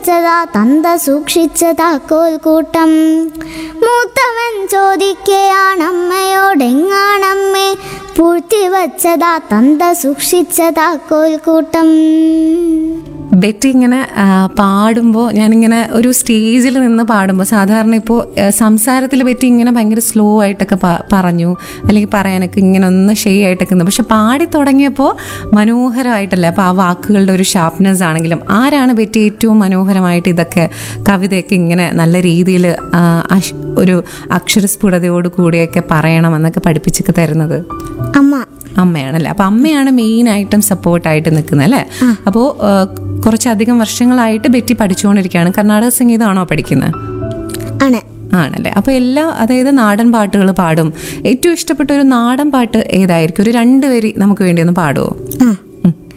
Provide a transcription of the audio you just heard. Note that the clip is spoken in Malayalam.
വച്ചതാ തന്ത സൂക്ഷിച്ചതാ കോൽക്കൂട്ടം മൂത്തവൻ ചോദിക്കയാണമ്മയോടെങ്ങാണമ്മേ പൂഴ്ത്തി വച്ചതാ തന്ത സൂക്ഷിച്ചതാ കോൽക്കൂട്ടം ബെറ്റി ഇങ്ങനെ പാടുമ്പോൾ ഞാനിങ്ങനെ ഒരു സ്റ്റേജിൽ നിന്ന് പാടുമ്പോൾ സാധാരണ ഇപ്പോൾ സംസാരത്തിൽ ബെറ്റി ഇങ്ങനെ ഭയങ്കര സ്ലോ ആയിട്ടൊക്കെ പ- പറഞ്ഞു അല്ലെങ്കിൽ പറയാനൊക്കെ ഇങ്ങനെ ഒന്ന് ഷെയ് ആയിട്ടൊക്കെ നിന്ന് പക്ഷെ പാടി തുടങ്ങിയപ്പോൾ മനോഹരമായിട്ടല്ലേ അപ്പോൾ ആ വാക്കുകളുടെ ഒരു ഷാർപ്നെസ് ആണെങ്കിലും ആരാണ് ബെറ്റി ഏറ്റവും മനോഹരമായിട്ട് ഇതൊക്കെ കവിതയൊക്കെ ഇങ്ങനെ നല്ല രീതിയിൽ ഒരു അക്ഷരസ്ഫുടതയോട് കൂടിയൊക്കെ പറയണമെന്നൊക്കെ പഠിപ്പിച്ചൊക്കെ തരുന്നത് അമ്മ അമ്മയാണല്ലേ അപ്പൊ അമ്മയാണ് മെയിൻ ആയിട്ടും സപ്പോർട്ടായിട്ട് നിൽക്കുന്നത് അല്ലേ അപ്പോൾ കുറച്ചധികം വർഷങ്ങളായിട്ട് ബെറ്റി പഠിച്ചുകൊണ്ടിരിക്കുകയാണ് കർണാടക സംഗീതമാണോ പഠിക്കുന്നത് ആണ് ആണല്ലേ അപ്പോൾ എല്ലാ അതായത് നാടൻ പാട്ടുകൾ പാടും ഏറ്റവും ഇഷ്ടപ്പെട്ട ഒരു നാടൻ പാട്ട് ഏതായിരിക്കും ഒരു രണ്ട് വരി നമുക്ക് വേണ്ടി ഒന്ന് പാടുമോ ആ